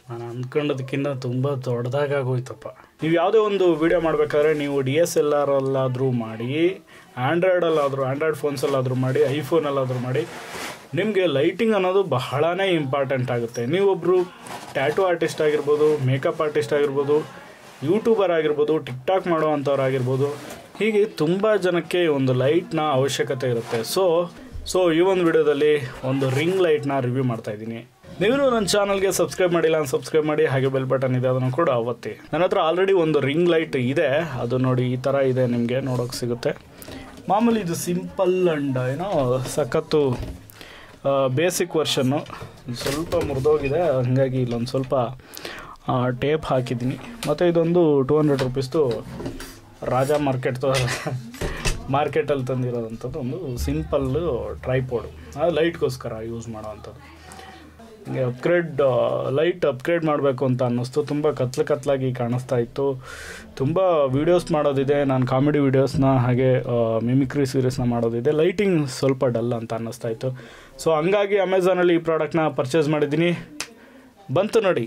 ನಾನು ಅಂದ್ಕೊಂಡದಕ್ಕಿಂತ ತುಂಬ ದೊಡ್ಡದಾಗೋಯ್ತಪ್ಪ ನೀವು ಯಾವುದೇ ಒಂದು ವಿಡಿಯೋ ಮಾಡಬೇಕಾದ್ರೆ ನೀವು ಡಿ ಎಸ್ ಎಲ್ ಆರ್ ಅಲ್ಲಾದರೂ ಮಾಡಿ ಆ್ಯಂಡ್ರಾಯ್ಡಲ್ಲಾದರೂ ಆ್ಯಂಡ್ರಾಯ್ಡ್ ಫೋನ್ಸಲ್ಲಾದರೂ ಮಾಡಿ ಐಫೋನಲ್ಲಾದರೂ ಮಾಡಿ ನಿಮಗೆ ಲೈಟಿಂಗ್ ಅನ್ನೋದು ಬಹಳನೇ ಇಂಪಾರ್ಟೆಂಟ್ ಆಗುತ್ತೆ ನೀವೊಬ್ಬರು ಟ್ಯಾಟೂ ಆರ್ಟಿಸ್ಟ್ ಆಗಿರ್ಬೋದು ಮೇಕಪ್ ಆರ್ಟಿಸ್ಟ್ ಆಗಿರ್ಬೋದು ಯೂಟ್ಯೂಬರ್ ಆಗಿರ್ಬೋದು ಟಿಕ್ ಟಾಕ್ ಮಾಡುವಂಥವ್ರಾಗಿರ್ಬೋದು ಹೀಗೆ ತುಂಬ ಜನಕ್ಕೆ ಒಂದು ಲೈಟ್ನ ಅವಶ್ಯಕತೆ ಇರುತ್ತೆ ಸೊ ಸೊ ಈ ಒಂದು ವಿಡಿಯೋದಲ್ಲಿ ಒಂದು ರಿಂಗ್ ಲೈಟ್ನ ರಿವ್ಯೂ ಮಾಡ್ತಾ ಇದ್ದೀನಿ ನೀವು ನನ್ನ ಚಾನಲ್ಗೆ ಸಬ್ಸ್ಕ್ರೈಬ್ ಮಾಡಿಲ್ಲ ಅಂತ ಸಬ್ಸ್ಕ್ರೈಬ್ ಮಾಡಿ ಹಾಗೆ ಬೆಲ್ ಬಟನ್ ಇದೆ ಅದನ್ನು ಕೂಡ ಒತ್ತಿ ನನ್ನ ಹತ್ರ ಆಲ್ರೆಡಿ ಒಂದು ರಿಂಗ್ ಲೈಟ್ ಇದೆ ಅದು ನೋಡಿ ಈ ಥರ ಇದೆ ನಿಮಗೆ ನೋಡೋಕೆ ಸಿಗುತ್ತೆ ಮಾಮೂಲಿ ಇದು ಸಿಂಪಲ್ ಆ್ಯಂಡ್ ಏನೋ ಸಖತ್ತು ಬೇಸಿಕ್ ವರ್ಷನ್ನು ಸ್ವಲ್ಪ ಮುರಿದೋಗಿದೆ ಹಾಗಾಗಿ ಇಲ್ಲೊಂದು ಸ್ವಲ್ಪ ಟೇಪ್ ಹಾಕಿದ್ದೀನಿ ಮತ್ತು ಇದೊಂದು ಟೂ ಹಂಡ್ರೆಡ್ ರುಪೀಸ್ದು ರಾಜ ಮಾರ್ಕೆಟ್ ಮಾರ್ಕೆಟಲ್ಲಿ ತಂದಿರೋದಂಥದ್ದು ಒಂದು ಸಿಂಪಲ್ಲು ಟ್ರೈಪೋಡು ಅದು ಲೈಟ್ಗೋಸ್ಕರ ಯೂಸ್ ಮಾಡೋವಂಥದ್ದು ಹಿಂಗೆ ಅಪ್ಗ್ರೇಡ್ ಲೈಟ್ ಅಪ್ಗ್ರೇಡ್ ಮಾಡಬೇಕು ಅಂತ ಅನ್ನಿಸ್ತು ತುಂಬ ಕತ್ಲು ಕತ್ಲಾಗಿ ಕಾಣಿಸ್ತಾ ಇತ್ತು ತುಂಬ ವೀಡಿಯೋಸ್ ಮಾಡೋದಿದೆ ನಾನು ಕಾಮಿಡಿ ವೀಡಿಯೋಸ್ನ ಹಾಗೆ ಮಿಮಿಕ್ರಿ ಸೀರೀಸ್ನ ಮಾಡೋದಿದೆ ಲೈಟಿಂಗ್ ಸ್ವಲ್ಪ ಡಲ್ ಅಂತ ಅನ್ನಿಸ್ತಾ ಇತ್ತು ಸೊ ಹಂಗಾಗಿ ಅಮೆಝಾನಲ್ಲಿ ಈ ಪ್ರಾಡಕ್ಟ್ನ ಪರ್ಚೇಸ್ ಮಾಡಿದ್ದೀನಿ ಬಂತು ನೋಡಿ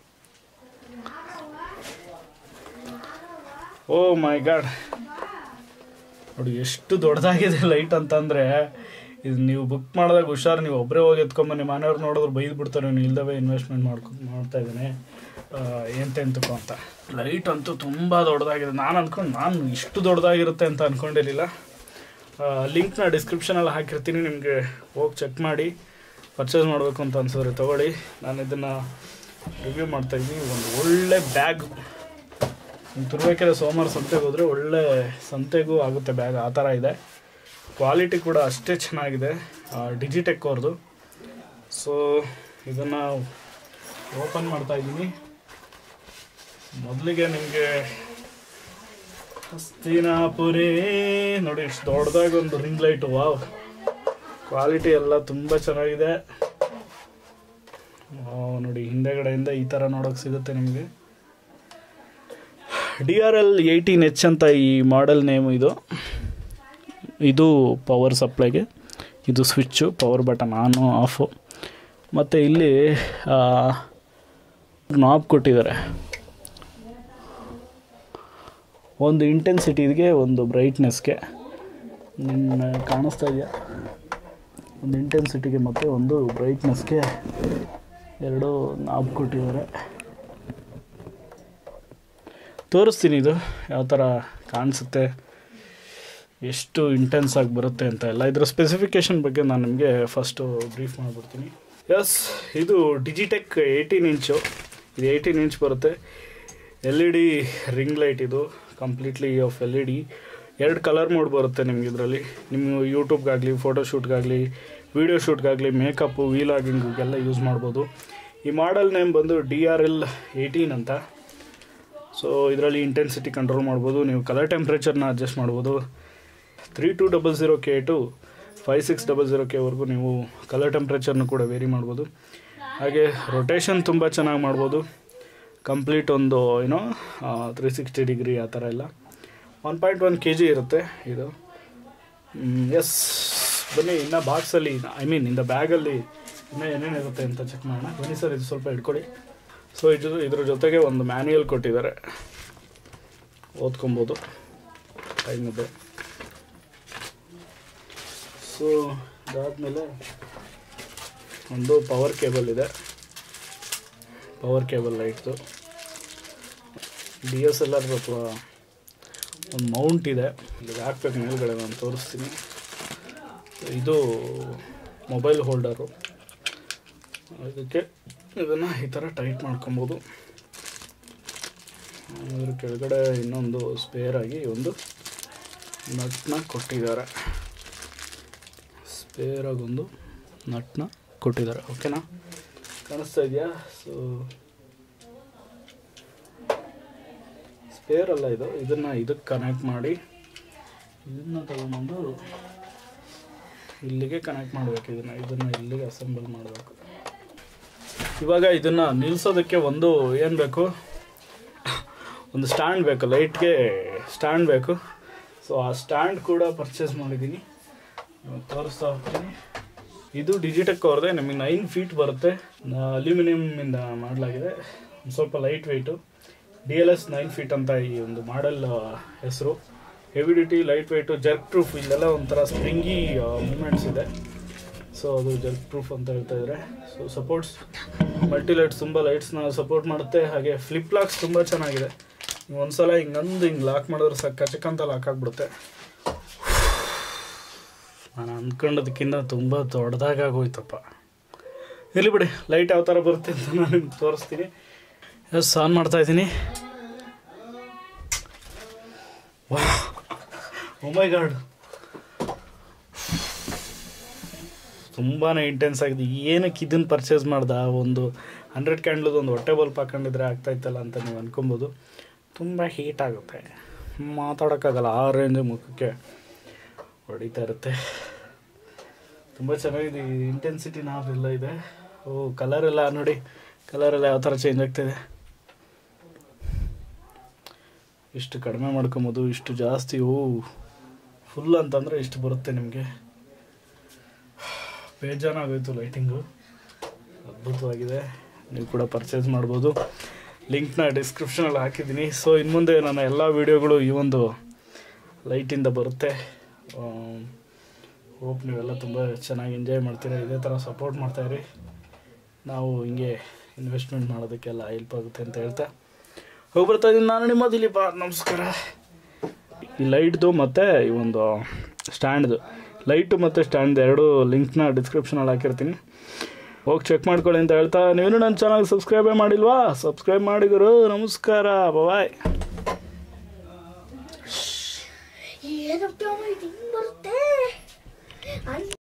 ಓ ಮೈ ಗಾಡ್ ನೋಡಿ ಎಷ್ಟು ದೊಡ್ಡದಾಗಿದೆ ಲೈಟ್ ಅಂತಂದರೆ ಇದು ನೀವು ಬುಕ್ ಮಾಡಿದಾಗ ಹುಷಾರು ನೀವು ಒಬ್ಬರೇ ಹೋಗಿ ಎತ್ಕೊಂಬನ್ನಿ ಮನೆಯವ್ರು ನೋಡಿದ್ರೆ ಬೈದು ಬಿಡ್ತಾರೆ ನೀವು ಇಲ್ದವೇ ಇನ್ವೆಸ್ಟ್ಮೆಂಟ್ ಮಾಡ್ಕೊ ಮಾಡ್ತಾ ಇದ್ದೀನಿ ಎಂತೆಂತಕ್ಕೋ ಅಂತ ಲೈಟ್ ಅಂತೂ ತುಂಬ ದೊಡ್ಡದಾಗಿದೆ ನಾನು ಅಂದ್ಕೊಂಡು ನಾನು ಇಷ್ಟು ದೊಡ್ಡದಾಗಿರುತ್ತೆ ಅಂತ ಅಂದ್ಕೊಂಡಿರಲಿಲ್ಲ ಲಿಂಕ್ನ ಡಿಸ್ಕ್ರಿಪ್ಷನಲ್ಲಿ ಹಾಕಿರ್ತೀನಿ ನಿಮಗೆ ಹೋಗಿ ಚೆಕ್ ಮಾಡಿ ಪರ್ಚೇಸ್ ಮಾಡಬೇಕು ಅಂತ ಅನ್ಸಿದ್ರೆ ತೊಗೊಳ್ಳಿ ನಾನು ಇದನ್ನು ರಿವ್ಯೂ ಮಾಡ್ತಾಯಿದ್ದೀನಿ ಒಂದು ಒಳ್ಳೆ ಬ್ಯಾಗ್ ತುರ್ಬೇಕೆರೆ ಸೋಮವಾರ ಸಂತೆಗೆ ಹೋದರೆ ಒಳ್ಳೆ ಸಂತೆಗೂ ಆಗುತ್ತೆ ಬ್ಯಾಗ್ ಆ ಥರ ಇದೆ ಕ್ವಾಲಿಟಿ ಕೂಡ ಅಷ್ಟೇ ಚೆನ್ನಾಗಿದೆ ಡಿಜಿಟೆಕ್ ಅವ್ರದ್ದು ಸೊ ಇದನ್ನು ಓಪನ್ ಮಾಡ್ತಾ ಇದ್ದೀನಿ ಮೊದಲಿಗೆ ನಿಮಗೆ ಹಸ್ತಿನಾಪುರಿ ನೋಡಿ ಇಷ್ಟು ದೊಡ್ಡದಾಗಿ ಒಂದು ರಿಂಗ್ ಲೈಟು ವಾವ್ ಕ್ವಾಲಿಟಿ ಎಲ್ಲ ತುಂಬ ಚೆನ್ನಾಗಿದೆ ವಾವ್ ನೋಡಿ ಹಿಂದೆಗಡೆಯಿಂದ ಈ ಥರ ನೋಡೋಕೆ ಸಿಗುತ್ತೆ ನಿಮಗೆ D R L eighteen H ಅಂತ ಈ ಮಾಡೆಲ್ ನೇಮು ಇದು ಇದು ಪವರ್ ಸಪ್ಲೈಗೆ ಇದು switch power button on off ಮತ್ತು ಇಲ್ಲಿ ನಾಬ್ ಕೊಟ್ಟಿದ್ದಾರೆ ಒಂದು ಇಂಟೆನ್ಸಿಟಿಗೆ ಒಂದು ಬ್ರೈಟ್ನೆಸ್ಗೆ ನಿಮ್ಮ ಕಾಣಿಸ್ತಾ ಇದೆಯಾ ಒಂದು ಇಂಟೆನ್ಸಿಟಿಗೆ ಮತ್ತು ಒಂದು ಬ್ರೈಟ್ನೆಸ್ಗೆ ಎರಡು ನಾಬ್ ಕೊಟ್ಟಿದ್ದಾರೆ ತೋರಿಸ್ತೀನಿ ಇದು ಯಾವ ಥರ ಕಾಣಿಸುತ್ತೆ ಎಷ್ಟು ಇಂಟೆನ್ಸ್ ಆಗಿ ಬರುತ್ತೆ ಅಂತ ಎಲ್ಲ ಇದರ ಸ್ಪೆಸಿಫಿಕೇಷನ್ ಬಗ್ಗೆ ನಾನು ನಿಮಗೆ ಫಸ್ಟು ಬ್ರೀಫ್ ಮಾಡಿಬಿಡ್ತೀನಿ ಎಸ್ ಇದು ಡಿಜಿಟೆಕ್ ಏಯ್ಟೀನ್ ಇಂಚು ಇದು ಏಯ್ಟೀನ್ ಇಂಚ್ ಬರುತ್ತೆ L E D ring light ಇದು completely of L E D ಎರಡು ಕಲರ್ ಮೋಡ್ ಬರುತ್ತೆ ನಿಮ್ಗೆ ಇದರಲ್ಲಿ ನಿಮ್ಮ ಯೂಟ್ಯೂಬ್ಗಾಗಲಿ ಫೋಟೋಶೂಟ್ಗಾಗಲಿ ವೀಡಿಯೋ ಶೂಟ್ಗಾಗಲಿ ಮೇಕಪ್ಪು ವೀಲಾಗಿಂಗಿಗೆಲ್ಲ ಯೂಸ್ ಮಾಡ್ಬೋದು ಈ ಮಾಡೆಲ್ ನೇಮ್ ಬಂದು ಡಿ ಆರ್ ಎಲ್ ಏಯ್ಟೀನ್ ಅಂತ ಸೊ ಇದರಲ್ಲಿ ಇಂಟೆನ್ಸಿಟಿ ಕಂಟ್ರೋಲ್ ಮಾಡ್ಬೋದು ನೀವು ಕಲರ್ ಟೆಂಪ್ರೇಚರ್ನ ಅಡ್ಜಸ್ಟ್ ಮಾಡ್ಬೋದು three to double zero K to five six double zero ಕೆವರೆಗೂ ನೀವು ಕಲರ್ ಟೆಂಪ್ರೇಚರ್ನ ಕೂಡ ವೇರಿ ಮಾಡ್ಬೋದು ಹಾಗೆ ರೊಟೇಷನ್ ತುಂಬ ಚೆನ್ನಾಗಿ ಮಾಡ್ಬೋದು ಕಂಪ್ಲೀಟ್ ಒಂದು ಏನೋ ತ್ರೀ ಸಿಕ್ಸ್ಟಿ ಡಿಗ್ರಿ ಆ ಥರ ಎಲ್ಲ one point one K G ಇರುತ್ತೆ ಇದು ಎಸ್ ಬನ್ನಿ ಇನ್ನು ಬಾಕ್ಸಲ್ಲಿ ಐ ಮೀನ್ ಇಂದ ಬ್ಯಾಗಲ್ಲಿ ಇನ್ನೂ ಏನೇನಿರುತ್ತೆ ಅಂತ ಚೆಕ್ ಮಾಡೋಣ ಬನ್ನಿ ಸರ್ ಇದು ಸ್ವಲ್ಪ ಇಟ್ಕೊಳ್ಳಿ ಸೊ ಇದು ಇದ್ರ ಜೊತೆಗೆ ಒಂದು ಮ್ಯಾನ್ಯಲ್ ಕೊಟ್ಟಿದ್ದಾರೆ ಓದ್ಕೊಬೋದು ಟೈಮ್ ಇದೆ ಸೊ ಇದಾದಮೇಲೆ ಒಂದು ಪವರ್ ಕೇಬಲ್ ಇದೆ ಪವರ್ ಕೇಬಲ್ ಲೈಟ್ದು ಡಿ ಎಸ್ ಎಲ್ ಆರ್ ಅಥವಾ ಒಂದು ಮೌಂಟ್ ಇದೆ ಇಲ್ಲಿಗೆ ಹಾಕ್ಬೇಕು ಮೇಲ್ಗಡೆ ನಾನು ತೋರಿಸ್ತೀನಿ ಇದು ಮೊಬೈಲ್ ಹೋಲ್ಡರು ಅದಕ್ಕೆ ಇದನ್ನು ಈ ಥರ ಟೈಟ್ ಮಾಡ್ಕೊಬೋದು ಅದ್ರ ಕೆಳಗಡೆ ಇನ್ನೊಂದು ಸ್ಪೇರ್ ಆಗಿ ಒಂದು ನಟ್ನ ಕೊಟ್ಟಿದ್ದಾರೆ ಸ್ಪೇರ್ ಆಗೊಂದು ನಟ್ನ ಕೊಟ್ಟಿದ್ದಾರೆ ಓಕೆನಾ ಕಾಣಿಸ್ತಾ ಇದೆಯಾ ಸೊ ಸ್ಪೇರ್ ಅಲ್ಲ ಇದು ಇದನ್ನು ಇದಕ್ಕೆ ಕನೆಕ್ಟ್ ಮಾಡಿ ಇದನ್ನು ತಗೊಂಬಂದು ಇಲ್ಲಿಗೆ ಕನೆಕ್ಟ್ ಮಾಡಬೇಕು ಇದನ್ನು ಇದನ್ನು ಇಲ್ಲಿಗೆ ಅಸೆಂಬಲ್ ಮಾಡಬೇಕು ಇವಾಗ ಇದನ್ನು ನಿಲ್ಲಿಸೋದಕ್ಕೆ ಒಂದು ಏನು ಬೇಕು ಒಂದು ಸ್ಟ್ಯಾಂಡ್ ಬೇಕು ಲೈಟ್ಗೆ ಸ್ಟ್ಯಾಂಡ್ ಬೇಕು ಸೊ ಆ ಸ್ಟ್ಯಾಂಡ್ ಕೂಡ ಪರ್ಚೇಸ್ ಮಾಡಿದ್ದೀನಿ ಇವಾಗ ತೋರಿಸ್ತಾ ಹೋಗ್ತೀನಿ ಇದು ಡಿಜಿಟೆಕ್ ಅವ್ರದ್ದೆ ನಮಗೆ ನೈನ್ ಫೀಟ್ ಬರುತ್ತೆ ಅಲ್ಯೂಮಿನಿಯಮಿಂದ ಮಾಡಲಾಗಿದೆ ಒಂದ್ ಸ್ವಲ್ಪ light weight D L S nine feet ಅಂತ ಈ ಒಂದು ಮಾಡೆಲ್ ಹೆಸರು heavy duty light weight jerk proof ಇಲ್ಲೆಲ್ಲ ಒಂಥರ ಸ್ಪ್ರಿಂಗಿ ಮೂಮೆಂಟ್ಸ್ ಇದೆ ಸೊ ಅದು ಜರ್ಕ್ ಪ್ರೂಫ್ ಅಂತ ಹೇಳ್ತಾ ಇದ್ದಾರೆ ಸೊ ಸಪೋರ್ಟ್ಸ್ ಮಲ್ಟಿ ಲೈಟ್ಸ್ ತುಂಬ ಲೈಟ್ಸ್ನ ಸಪೋರ್ಟ್ ಮಾಡುತ್ತೆ ಹಾಗೆ ಫ್ಲಿಪ್ ಲಾಕ್ಸ್ ತುಂಬ ಚೆನ್ನಾಗಿದೆ ನೀವು ಒಂದ್ಸಲ ಹಿಂಗಂದು ಹಿಂಗೆ ಲಾಕ್ ಮಾಡಿದ್ರೆ ಸಾಕು ಕಚಕಂತ ಲಾಕ್ ಆಗಿಬಿಡುತ್ತೆ ನಾನು ಅಂದ್ಕೊಂಡದಕ್ಕಿಂತ ತುಂಬ ದೊಡ್ಡದಾಗೋಯ್ತಪ್ಪ ಇರಲಿ ಬಿಡಿ ಲೈಟ್ ಯಾವ ಥರ ಬರುತ್ತೆ ಅಂತ ನಾನು ನಿಮ್ಗೆ ತೋರಿಸ್ತೀನಿ ಎಸ್ ಆನ್ ಮಾಡ್ತಾ ಇದ್ದೀನಿ ಮೈ ಗಾಡ್ ತುಂಬಾ ಇಂಟೆನ್ಸ್ ಆಗಿದೆ ಏನಕ್ಕೆ ಇದನ್ನು ಪರ್ಚೇಸ್ ಮಾಡ್ದ ಒಂದು ಹಂಡ್ರೆಡ್ ಕ್ಯಾಂಡ್ಲದು ಒಂದು ಹೊಟ್ಟೆ ಬಲ್ಪ್ ಹಾಕೊಂಡಿದ್ರೆ ಆಗ್ತಾಯಿತ್ತಲ್ಲ ಅಂತ ನೀವು ಅನ್ಕೊಬೋದು ತುಂಬ ಹೀಟ್ ಆಗುತ್ತೆ ಮಾತಾಡೋಕ್ಕಾಗಲ್ಲ ಆ ರೇಂಜ್ ಮುಖಕ್ಕೆ ಹೊಡಿತಾ ಇರುತ್ತೆ ತುಂಬ ಚೆನ್ನಾಗಿದೆ ಇಂಟೆನ್ಸಿಟಿ ನಾವೆಲ್ಲ ಇದೆ ಓ ಕಲರ್ ಎಲ್ಲ ನೋಡಿ ಕಲರ್ ಎಲ್ಲ ಯಾವ ಥರ ಚೇಂಜ್ ಆಗ್ತಾಯಿದೆ ಇಷ್ಟು ಕಡಿಮೆ ಮಾಡ್ಕೊಬೋದು ಇಷ್ಟು ಜಾಸ್ತಿ ಓ ಫುಲ್ ಅಂತಂದರೆ ಇಷ್ಟು ಬರುತ್ತೆ ನಿಮಗೆ ಬೇಜಾನಾಗೋಯ್ತು ಲೈಟಿಂಗು ಅದ್ಭುತವಾಗಿದೆ ನೀವು ಕೂಡ ಪರ್ಚೇಸ್ ಮಾಡ್ಬೋದು ಲಿಂಕ್ನ ಡಿಸ್ಕ್ರಿಪ್ಷನಲ್ಲಿ ಹಾಕಿದ್ದೀನಿ ಸೊ ಇನ್ನು ಮುಂದೆ ನನ್ನ ಎಲ್ಲ ವೀಡಿಯೋಗಳು ಈ ಒಂದು ಲೈಟಿಂದ ಬರುತ್ತೆ ಹೋಪ್ ನೀವೆಲ್ಲ ತುಂಬ ಚೆನ್ನಾಗಿ ಎಂಜಾಯ್ ಮಾಡ್ತೀರಾ ಇದೇ ಥರ ಸಪೋರ್ಟ್ ಮಾಡ್ತಾಯಿರಿ ನಾವು ಹಿಂಗೆ ಇನ್ವೆಸ್ಟ್ಮೆಂಟ್ ಮಾಡೋದಕ್ಕೆಲ್ಲ ಹೆಲ್ಪ್ ಆಗುತ್ತೆ ಅಂತ ಹೇಳ್ತಾ ಹೋಗಿ ಬರ್ತಾ ಇದ್ದೀನಿ ನಾನು ನಿಮ್ಮ ದಿಲೀಪ ನಮಸ್ಕಾರ ಈ ಲೈಟ್ದು ಮತ್ತು ಈ ಒಂದು ಸ್ಟ್ಯಾಂಡ್ದು ಲೈಟು ಮತ್ತು ಸ್ಟ್ಯಾಂಡ್ ಎರಡು ಲಿಂಕ್ನ ಡಿಸ್ಕ್ರಿಪ್ಷನಲ್ಲಿ ಹಾಕಿರ್ತೀನಿ ಹೋಗಿ ಚೆಕ್ ಮಾಡ್ಕೊಳ್ಳಿ ಅಂತ ಹೇಳ್ತಾ ನೀವೇನು ನನ್ನ ಚಾನಲ್ ಸಬ್ಸ್ಕ್ರೈಬೇ ಮಾಡಿಲ್ವಾ ಸಬ್ಸ್ಕ್ರೈಬ್ ಮಾಡಿದ್ರು ನಮಸ್ಕಾರ ಬಾಯ್ ಏನಪ್ಪ ಇದು ಹಿಂಗ್ ಬರುತ್ತೆ ಅನ್